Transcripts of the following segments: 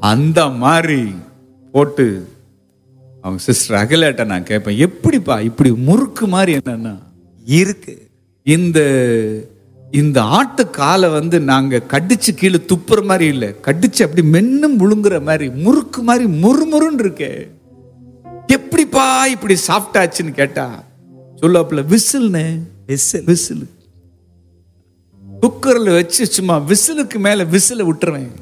அந்த மாதிரி போட்டு அவங்க சிஸ்டர் அகிலேட்ட நான் கேட்பேன் எப்படிப்பா இப்படி முறுக்கு மாதிரி என்னன்னா இருக்கு இந்த இந்த ஆட்டு காலை வந்து நாங்க கடிச்சு கீழே துப்புற மாதிரி இல்ல கடிச்சு அப்படி மென்னும் முழுங்குற மாதிரி முறுக்கு மாதிரி முறுமுறுன்னு இருக்கே எப்படிப்பா இப்படி சாஃப்ட் ஆச்சுன்னு கேட்டா சொல்லாப்புல விசில்னு விசில் விசில் குக்கர்ல வச்சு சும்மா விசிலுக்கு மேல விசில விட்டுருவேன்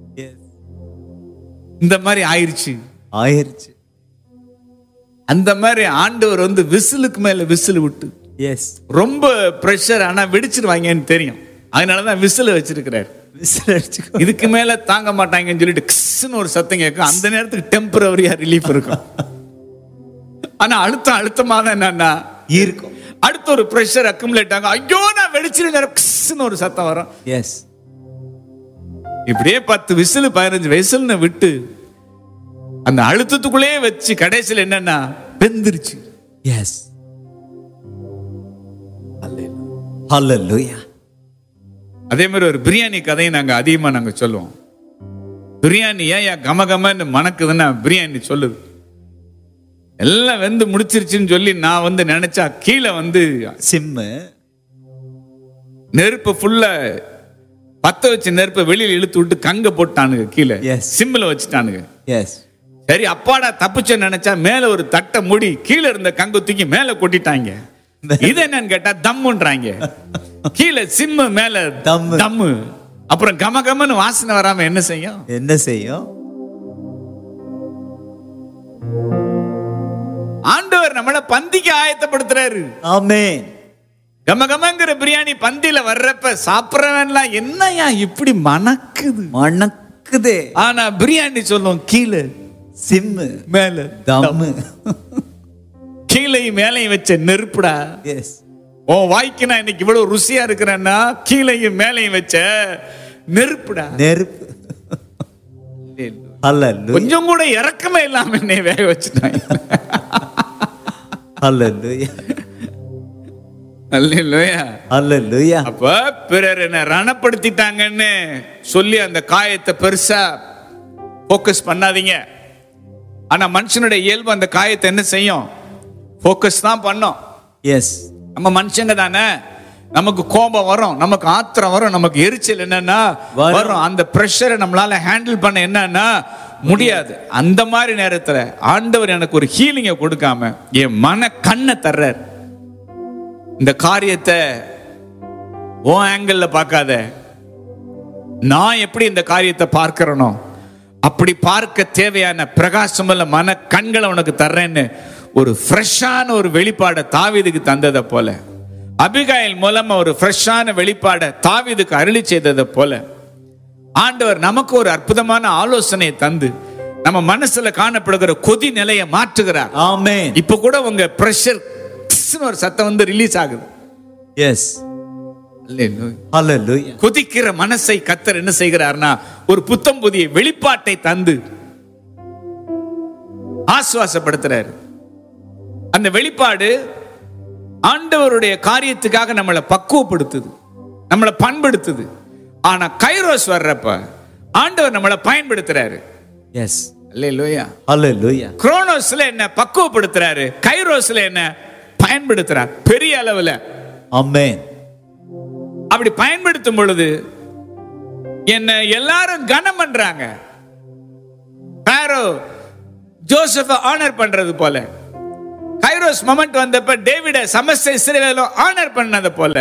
இந்த மாதிரி ஆயிருச்சு ஆயிருச்சு அந்த மாதிரி ஆண்டவர் வந்து விசிலுக்கு மேல விசில் விட்டு எஸ் ரொம்ப ப்ரெஷர் ஆனா வெடிச்சிருவாங்கன்னு தெரியும் அதனாலதான் விசில வச்சிருக்கிறார் விசில் அடிச்சுக்கோ இதுக்கு மேல தாங்க மாட்டாங்கன்னு சொல்லிட்டு கிஸ்ன்னு ஒரு சத்தம் கேட்கும் அந்த நேரத்துக்கு டெம்பரவரியா ரிலீஃப் இருக்கும் ஆனா அழுத்தம் அழுத்தமா தான் என்னன்னா இருக்கும் அடுத்த ஒரு ப்ரெஷர் அக்குமுலேட் ஆகும் ஐயோ நான் வெடிச்சிருந்தேன் கிஸ்ன்னு ஒரு சத்தம் வரும் எஸ் இப்படியே பத்து விசில் பதினஞ்சு விசில்னு விட்டு அந்த அழுத்தத்துக்குள்ளேயே வச்சு கடைசியில் என்னன்னா வெந்துருச்சு எஸ் ஹalleluya அதே மாதிரி ஒரு பிரியாணி கதையை நாங்க அதிகமா நாங்க சொல்லுவோம் பிரியாணி ஏன் ஏன் கம கமன்னு மணக்குதுன்னா பிரியாணி சொல்லுது எல்லாம் வெந்து முடிச்சிருச்சுன்னு சொல்லி நான் வந்து நினைச்சா கீழே வந்து சிம்மு நெருப்பு ஃபுல்லா பத்த வச்ச நெருப்பை வெளியில இழுத்து விட்டு கங்க போட்டானுங்க கீழே Yes. சிம்மில் வச்சுட்டானுங்க எஸ் சரி அப்பாடா தப்பிச்ச நினைச்சா மேல ஒரு தட்டை மூடி கீழே இருந்த கங்க தூக்கி மேல கொட்டிட்டாங்க இது என்னன்னு கேட்டா தம்முன்றாங்க கீழே சிம்மு மேல தம்மு. தம்மு அப்புறம் கம கமன்னு வாசனை வராம என்ன செய்யும் என்ன செய்யும் ஆண்டவர் நம்மள பந்திக்கு ஆயத்தப்படுத்துறாரு ஆமென் கம கமங்கிற பிரியாணி பந்தியில வர்றப்ப சாப்பிடறவன்லாம் என்னையா இப்படி மணக்குது மணக்குதே ஆனா பிரியாணி சொல்லும் கீழே சிம்மு மேல தம்மு கீழையும் மேலையும் வச்ச நெருப்புடா எஸ் உன் வாய்க்கு நான் இன்னைக்கு இவ்வளவு ருசியா இருக்கிறேன்னா கீழையும் மேலையும் வச்ச நெருப்புடா நெருப்பு ஹalleluya கொஞ்சம் கூட இறக்கமே இல்லாம என்னை வேக வச்சுட்டாங்க ஹalleluya அல்லேலூயா. ஹalleluya அப்ப பிறர் என்ன ரணப்படுத்திட்டாங்கன்னு சொல்லி அந்த காயத்தை பெருசா போக்கஸ் பண்ணாதீங்க ஆனா மனுஷனுடைய இயல்பு அந்த காயத்தை என்ன செய்யும் போக்கஸ் தான் பண்ணும் எஸ் நம்ம மனுஷங்க தானே நமக்கு கோபம் வரும் நமக்கு ஆத்திரம் வரும் நமக்கு எரிச்சல் என்னன்னா வரும். வரும் அந்த ப்ரெஷரை நம்மளால ஹேண்டில் பண்ண என்னன்னா முடியாது அந்த மாதிரி நேரத்துல ஆண்டவர் எனக்கு ஒரு ஹீலிங்கை கொடுக்காம என் மன கண்ணை தர்றார் இந்த காரியத்தை ஓ ஆங்கிள் பார்க்காத நான் எப்படி இந்த காரியத்தை பார்க்கிறனோ அப்படி பார்க்க தேவையான பிரகாசமுள்ள மன கண்களை உனக்கு தர்றேன்னு ஒரு ஃப்ரெஷ்ஷான ஒரு வெளிப்பாடை தாவீதுக்கு தந்ததை போல அபிகாயில் மூலமா ஒரு ஃப்ரெஷ்ஷான வெளிப்பாடை தாவீதுக்கு அருளி செய்ததை போல ஆண்டவர் நமக்கு ஒரு அற்புதமான ஆலோசனையை தந்து நம்ம மனசுல காணப்படுகிற கொதி நிலையை மாற்றுகிறார் ஆமென் இப்ப கூட உங்க பிரஷர் ஒரு சத்தம் வந்து ரிலீஸ் ஆகுது எஸ் ஹalleluya கொதிக்கிற மனசை கத்தர் என்ன செய்கிறார்னா ஒரு புத்தம் புதிய வெளிப்பாட்டை தந்து ஆசுவாசப்படுத்துறாரு அந்த வெளிப்பாடு ஆண்டவருடைய காரியத்துக்காக நம்மளை பக்குவப்படுத்துது நம்மளை பண்படுத்துது ஆனா கைரோஸ் வர்றப்ப ஆண்டவர் நம்மளை பயன்படுத்துறாரு எஸ் அல்லேலூயா ஹalleluya குரோனோஸ்ல என்ன பக்குவப்படுத்துறாரு கைரோஸ்ல என்ன பயன்படுத்துறார் பெரிய அளவுல ஆமென் அப்படி பயன்படுத்தும் பொழுது என்ன எல்லாரும் கனம் பண்றாங்க பாரோ ஜோசப்ப ஆனர் பண்றது போல கைரோஸ் மொமெண்ட் வந்தப்ப டேவிட சமஸ்த இஸ்ரேலும் ஆனர் பண்ணது போல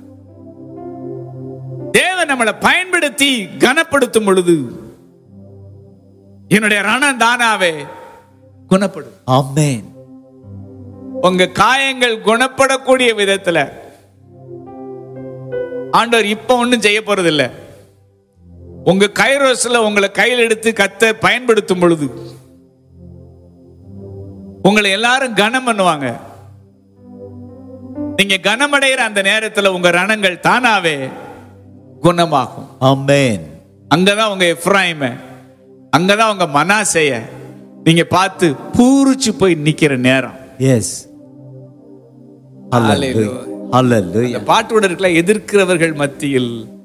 தேவன் நம்மளை பயன்படுத்தி கனப்படுத்தும் பொழுது என்னுடைய ரணம் தானாவே குணப்படும் ஆமென் உங்க காயங்கள் குணப்படக்கூடிய விதத்துல ஆண்டவர் இப்ப ஒண்ணும் செய்ய போறது இல்ல உங்க கைரோஸ்ல உங்களை கையில் எடுத்து கத்த பயன்படுத்தும் பொழுது உங்களை எல்லாரும் கனம் பண்ணுவாங்க நீங்க கனமடைகிற அந்த நேரத்துல உங்க ரணங்கள் தானாவே குணமாகும் ஆமென் அங்கதான் உங்க எஃப்ராயிம அங்கதான் உங்க மனாசைய நீங்க பார்த்து பூரிச்சு போய் நிக்கிற நேரம் எஸ் ஹalleluya ஹalleluya இந்த பாட்டோட இருக்கல எதிர்க்கிறவர்கள் மத்தியில்